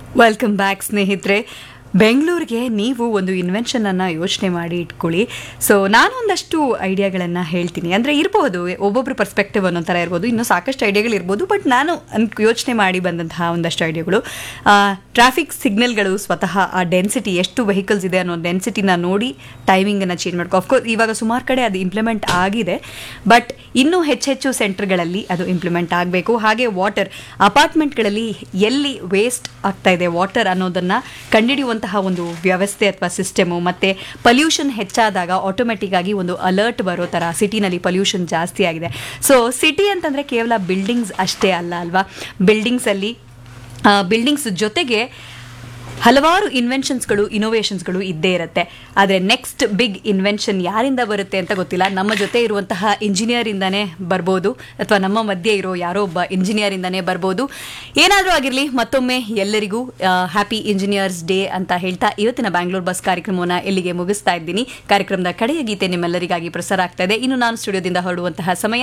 welcome back ಸ್ನೇಹಿತರೆ ಬೆಂಗಳೂರಿಗೆ ನೀವು ಒಂದು ಇನ್ವೆನ್ಷನ್ ಅನ್ನ ಯೋಚನೆ ಮಾಡಿ ಇಟ್ಕೊಳ್ಳಿ ಸೊ ನಾನು ಒಂದಷ್ಟು ಐಡಿಯಾಗಳನ್ನು ಹೇಳ್ತೀನಿ ಅಂದರೆ ಇರಬಹುದು ಒಬ್ಬೊಬ್ಬರು ಪರ್ಸ್ಪೆಕ್ಟಿವ್ ಒಂದೊಂಥರ ಇರ್ಬೋದು ಇನ್ನೂ ಸಾಕಷ್ಟು ಐಡಿಯಾಗಳು ಇರ್ಬೋದು ಬಟ್ ನಾನು ಅನ್ ಯೋಚನೆ ಮಾಡಿ ಬಂದಂತಹ ಒಂದಷ್ಟು ಐಡಿಯಾಗಳು ಟ್ರಾಫಿಕ್ ಸಿಗ್ನಲ್ಗಳು ಸ್ವತಃ ಆ ಡೆನ್ಸಿಟಿ ಎಷ್ಟು ವೆಹಿಕಲ್ಸ್ ಇದೆ ಅನ್ನೋ ಡೆನ್ಸಿಟಿನ ನೋಡಿ ಟೈಮಿಂಗನ್ನು ಚೇಂಜ್ ಮಾಡ್ಕೊ ಅಫ್ಕೋರ್ಸ್ ಇವಾಗ ಸುಮಾರು ಕಡೆ ಅದು ಇಂಪ್ಲಿಮೆಂಟ್ ಆಗಿದೆ ಬಟ್ ಇನ್ನೂ ಹೆಚ್ಚೆಚ್ಚು ಸೆಂಟರ್ಗಳಲ್ಲಿ ಅದು ಇಂಪ್ಲಿಮೆಂಟ್ ಆಗಬೇಕು ಹಾಗೆ ವಾಟರ್ ಅಪಾರ್ಟ್ಮೆಂಟ್ಗಳಲ್ಲಿ ಎಲ್ಲಿ ವೇಸ್ಟ್ ಆಗ್ತಾ ಇದೆ ವಾಟರ್ ಅನ್ನೋದನ್ನು ಕಂಡುಹಿಡಿಯುವಂತಹ ಒಂದು ವ್ಯವಸ್ಥೆ ಅಥವಾ ಸಿಸ್ಟಮು ಮತ್ತು ಪಲ್ಯೂಷನ್ ಹೆಚ್ಚಾದಾಗ ಆಟೋಮೆಟಿಕ್ ಆಗಿ ಒಂದು ಅಲರ್ಟ್ ಬರೋ ಥರ ಸಿಟಿನಲ್ಲಿ ಪಲ್ಯೂಷನ್ ಜಾಸ್ತಿ ಆಗಿದೆ ಸೊ ಸಿಟಿ ಅಂತಂದರೆ ಕೇವಲ ಬಿಲ್ಡಿಂಗ್ಸ್ ಅಷ್ಟೇ ಅಲ್ಲ ಅಲ್ವಾ ಬಿಲ್ಡಿಂಗ್ಸಲ್ಲಿ ಬಿಲ್ಡಿಂಗ್ಸ್ ಜೊತೆಗೆ ಹಲವಾರು ಇನ್ವೆನ್ಷನ್ಸ್ಗಳು ಇನೋವೇಷನ್ಸ್ಗಳು ಇದ್ದೇ ಇರುತ್ತೆ ಆದರೆ ನೆಕ್ಸ್ಟ್ ಬಿಗ್ ಇನ್ವೆನ್ಷನ್ ಯಾರಿಂದ ಬರುತ್ತೆ ಅಂತ ಗೊತ್ತಿಲ್ಲ ನಮ್ಮ ಜೊತೆ ಇರುವಂತಹ ಇಂಜಿನಿಯರಿಂದನೇ ಬರ್ಬೋದು ಅಥವಾ ನಮ್ಮ ಮಧ್ಯೆ ಇರೋ ಯಾರೋ ಒಬ್ಬ ಇಂಜಿನಿಯರಿಂದನೇ ಬರ್ಬೋದು ಏನಾದರೂ ಆಗಿರಲಿ ಮತ್ತೊಮ್ಮೆ ಎಲ್ಲರಿಗೂ ಹ್ಯಾಪಿ ಇಂಜಿನಿಯರ್ಸ್ ಡೇ ಅಂತ ಹೇಳ್ತಾ ಇವತ್ತಿನ ಬ್ಯಾಂಗ್ಳೂರ್ ಬಸ್ ಕಾರ್ಯಕ್ರಮವನ್ನು ಇಲ್ಲಿಗೆ ಮುಗಿಸ್ತಾ ಇದ್ದೀನಿ ಕಾರ್ಯಕ್ರಮದ ಕಡೆಯ ಗೀತೆ ನಿಮ್ಮೆಲ್ಲರಿಗಾಗಿ ಪ್ರಸಾರ ಆಗ್ತಾ ಇದೆ ಇನ್ನು ನಾನು ಸ್ಟುಡಿಯೋದಿಂದ ಹೊರಡುವಂತಹ ಸಮಯ